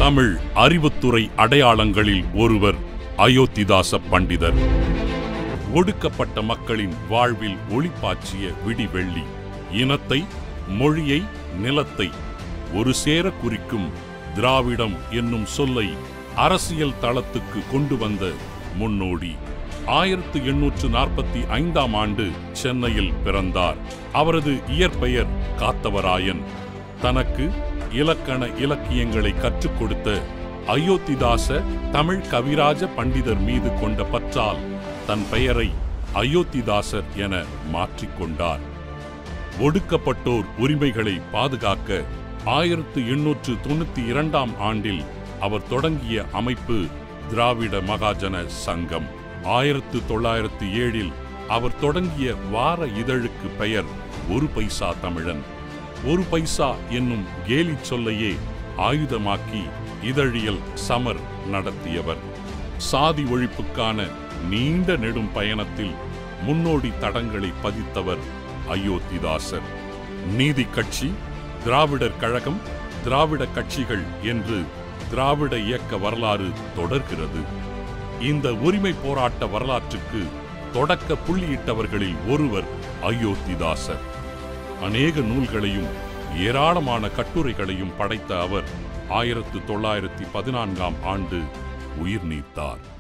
தமிழ் அறிவுத்துறை அடையாளங்களில் ஒருவர் அயோத்திதாச பண்டிதர் ஒடுக்கப்பட்ட மக்களின் வாழ்வில் ஒளிப்பாய்ச்சிய விடிவெள்ளி இனத்தை மொழியை நிலத்தை ஒரு சேர குறிக்கும் திராவிடம் என்னும் சொல்லை அரசியல் தளத்துக்கு கொண்டு வந்த முன்னோடி ஆயிரத்து எண்ணூற்று நாற்பத்தி ஐந்தாம் ஆண்டு சென்னையில் பிறந்தார் அவரது இயற்பெயர் காத்தவராயன் தனக்கு இலக்கண இலக்கியங்களை கற்றுக் கொடுத்த அயோத்திதாச தமிழ் கவிராஜ பண்டிதர் மீது கொண்ட பற்றால் தன் பெயரை அயோத்திதாசர் என மாற்றிக்கொண்டார் ஒடுக்கப்பட்டோர் உரிமைகளை பாதுகாக்க ஆயிரத்து எண்ணூற்று தொண்ணூத்தி இரண்டாம் ஆண்டில் அவர் தொடங்கிய அமைப்பு திராவிட மகாஜன சங்கம் ஆயிரத்து தொள்ளாயிரத்து ஏழில் அவர் தொடங்கிய வார இதழுக்கு பெயர் ஒரு பைசா தமிழன் ஒரு பைசா என்னும் கேலிச் சொல்லையே ஆயுதமாக்கி இதழியல் சமர் நடத்தியவர் சாதி ஒழிப்புக்கான நீண்ட நெடும் பயணத்தில் முன்னோடி தடங்களை பதித்தவர் அயோத்திதாசர் நீதி கட்சி திராவிடர் கழகம் திராவிட கட்சிகள் என்று திராவிட இயக்க வரலாறு தொடர்கிறது இந்த உரிமை போராட்ட வரலாற்றுக்கு தொடக்க புள்ளியிட்டவர்களில் ஒருவர் அயோத்திதாசர் அநேக நூல்களையும் ஏராளமான கட்டுரைகளையும் படைத்த அவர் ஆயிரத்து தொள்ளாயிரத்தி பதினான்காம் ஆண்டு உயிர் நீத்தார்